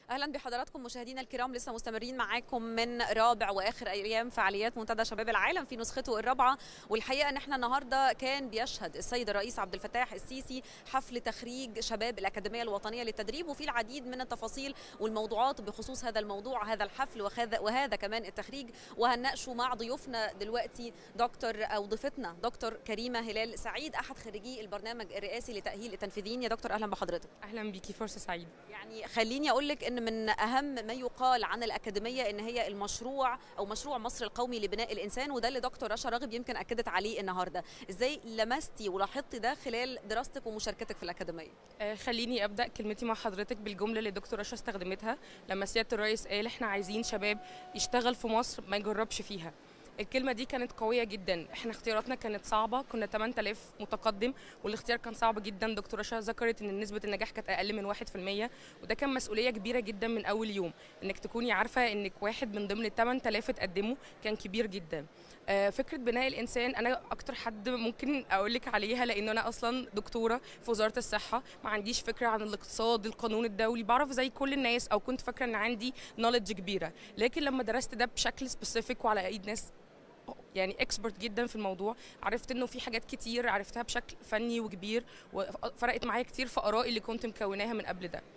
اهلا بحضراتكم مشاهدينا الكرام لسه مستمرين معاكم من رابع واخر ايام فعاليات منتدى شباب العالم في نسخته الرابعه والحقيقه ان احنا النهارده كان بيشهد السيد الرئيس عبد الفتاح السيسي حفل تخريج شباب الاكاديميه الوطنيه للتدريب وفي العديد من التفاصيل والموضوعات بخصوص هذا الموضوع هذا الحفل وهذا وهذا كمان التخريج وهنناقشه مع ضيوفنا دلوقتي دكتور او ضيفتنا دكتور كريمه هلال سعيد احد خريجي البرنامج الرئاسي لتاهيل التنفيذيين يا دكتور اهلا بحضرتك اهلا بيكي فرصه سعيده يعني خليني اقول لك ان من اهم ما يقال عن الاكاديميه ان هي المشروع او مشروع مصر القومي لبناء الانسان وده اللي دكتور رشا راغب يمكن اكدت عليه النهارده ازاي لمستي ولاحظتي ده خلال دراستك ومشاركتك في الاكاديميه آه خليني ابدا كلمتي مع حضرتك بالجمله اللي دكتور رشا استخدمتها لما سياده الرئيس قال احنا عايزين شباب يشتغل في مصر ما يجربش فيها الكلمه دي كانت قويه جدا احنا اختياراتنا كانت صعبه كنا 8000 متقدم والاختيار كان صعب جدا دكتور رشا ذكرت ان نسبه النجاح كانت اقل من 1% وده كان مسؤوليه كبيره جدا من اول يوم انك تكوني عارفه انك واحد من ضمن ال 8000 اتقدموا كان كبير جدا فكره بناء الانسان انا اكتر حد ممكن اقول لك عليها لان انا اصلا دكتوره في وزاره الصحه ما عنديش فكره عن الاقتصاد القانون الدولي بعرف زي كل الناس او كنت فاكره ان عندي نولج كبيره لكن لما درست ده بشكل سبيسيفيك وعلى ايد ناس يعني اكسبرت جدا في الموضوع عرفت انه في حاجات كتير عرفتها بشكل فني وكبير وفرقت معايا كتير في ارائي اللي كنت مكوناها من قبل ده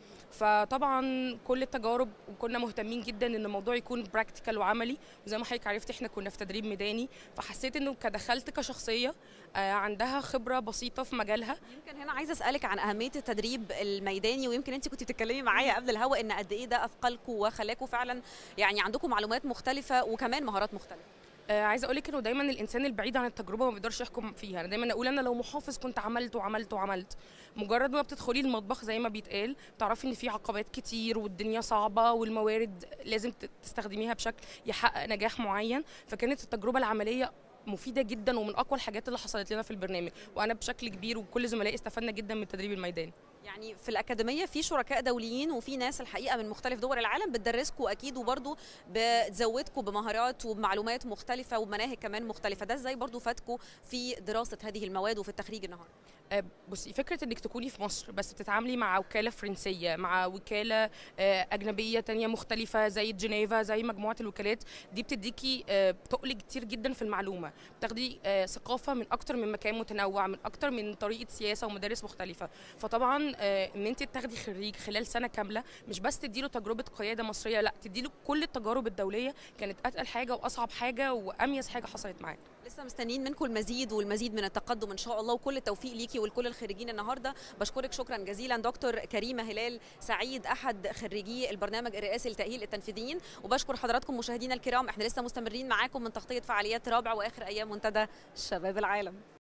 فطبعا كل التجارب وكنا مهتمين جدا ان الموضوع يكون براكتيكال وعملي وزي ما حضرتك عرفتي احنا كنا في تدريب ميداني فحسيت انه كدخلت كشخصيه عندها خبره بسيطه في مجالها يمكن هنا عايزه اسالك عن اهميه التدريب الميداني ويمكن انت كنت بتتكلمي معايا قبل الهوا ان قد ايه ده اثقلكم وخلاكم فعلا يعني عندكم معلومات مختلفه وكمان مهارات مختلفه آه عايزه اقول لك انه دايما الانسان البعيد عن التجربه ما بيقدرش يحكم فيها انا دايما اقول انا لو محافظ كنت عملت وعملت وعملت مجرد ما بتدخلي المطبخ زي ما بيتقال تعرفي ان في عقبات كتير والدنيا صعبه والموارد لازم تستخدميها بشكل يحقق نجاح معين فكانت التجربه العمليه مفيده جدا ومن اقوى الحاجات اللي حصلت لنا في البرنامج وانا بشكل كبير وكل زملائي استفدنا جدا من التدريب الميداني يعني في الأكاديمية في شركاء دوليين وفي ناس الحقيقة من مختلف دول العالم بتدرسكم أكيد وبرضه بتزودكم بمهارات وبمعلومات مختلفة وبمناهج كمان مختلفة ده إزاي برضه فاتكم في دراسة هذه المواد وفي التخريج النهاردة أه بصي فكرة إنك تكوني في مصر بس بتتعاملي مع وكالة فرنسية مع وكالة أه أجنبية تانية مختلفة زي جنيفا زي مجموعة الوكالات دي بتديكي أه تقل كتير جدا في المعلومة بتاخدي ثقافة من أكتر من مكان متنوع من أكتر من طريقة سياسة ومدارس مختلفة فطبعا ان انت تاخدي خريج خلال سنه كامله مش بس تديله تجربه قياده مصريه لا تديله كل التجارب الدوليه كانت اتقل حاجه واصعب حاجه واميز حاجه حصلت معاك لسه مستنيين منكم المزيد والمزيد من التقدم ان شاء الله وكل التوفيق ليكي ولكل الخريجين النهارده بشكرك شكرا جزيلا دكتور كريمه هلال سعيد احد خريجي البرنامج الرئاسي لتاهيل التنفيذيين وبشكر حضراتكم مشاهدينا الكرام احنا لسه مستمرين معاكم من تغطيه فعاليات رابع واخر ايام منتدى شباب العالم